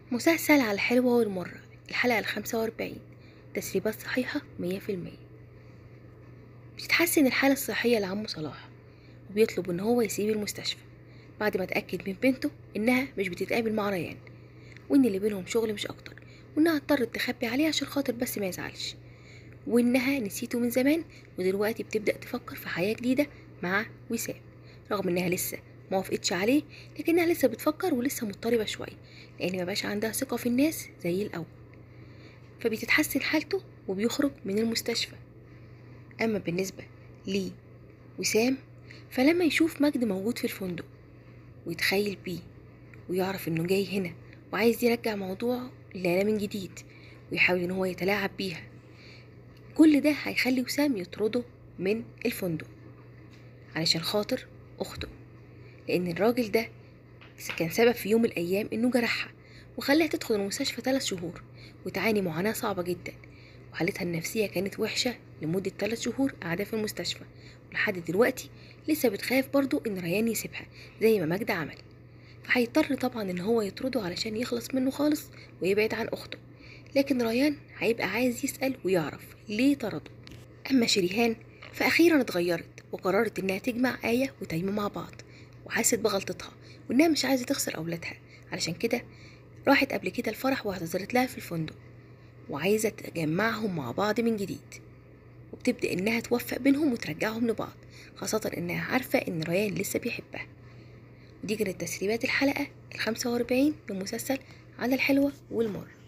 مسلسل على الحلوة والمرة الحلقة الخمسة وأربعين تسريبات صحيحة مية في المية بتتحسن الحالة الصحية لعمو صلاح وبيطلب إن هو يسيب المستشفى بعد ما اتأكد من بنته إنها مش بتتقابل مع ريان وإن اللي بينهم شغل مش أكتر وإنها اضطرت تخبي عليه عشان خاطر بس ما يزعلش وإنها نسيته من زمان ودلوقتي بتبدأ تفكر في حياة جديدة مع وسام رغم إنها لسه ما وافقتش عليه لكنها لسه بتفكر ولسه مضطربة شوية لأن ما بقاش عندها ثقة في الناس زي الأول فبتتحسن حالته وبيخرج من المستشفى أما بالنسبة لي وسام فلما يشوف مجد موجود في الفندق ويتخيل بيه ويعرف إنه جاي هنا وعايز يرجع موضوع ليلى من جديد ويحاول إن هو يتلاعب بيها كل ده هيخلي وسام يطرده من الفندق علشان خاطر أخته لأن الراجل ده كان سبب في يوم من الأيام إنه جرحها وخلاها تدخل المستشفى ثلاث شهور وتعاني معاناة صعبة جدا وحالتها النفسية كانت وحشة لمدة ثلاث شهور قاعدة في المستشفى ولحد دلوقتي لسه بتخاف برضو إن ريان يسيبها زي ما مجد عمل فهيضطر طبعا إن هو يطرده علشان يخلص منه خالص ويبعد عن أخته لكن ريان هيبقى عايز يسأل ويعرف ليه طرده أما شريهان فأخيرا اتغيرت وقررت إنها تجمع آية وتيمة مع بعض وحست بغلطتها وإنها مش عايزة تخسر أولادها علشان كده راحت قبل كده الفرح واعتذرت لها في الفندق وعايزة تجمعهم مع بعض من جديد وبتبدأ إنها توفق بينهم وترجعهم لبعض خاصة إنها عارفة إن ريان لسه بيحبها ودي كانت تسريبات الحلقة الخمسة وأربعين من مسلسل على الحلوة والمر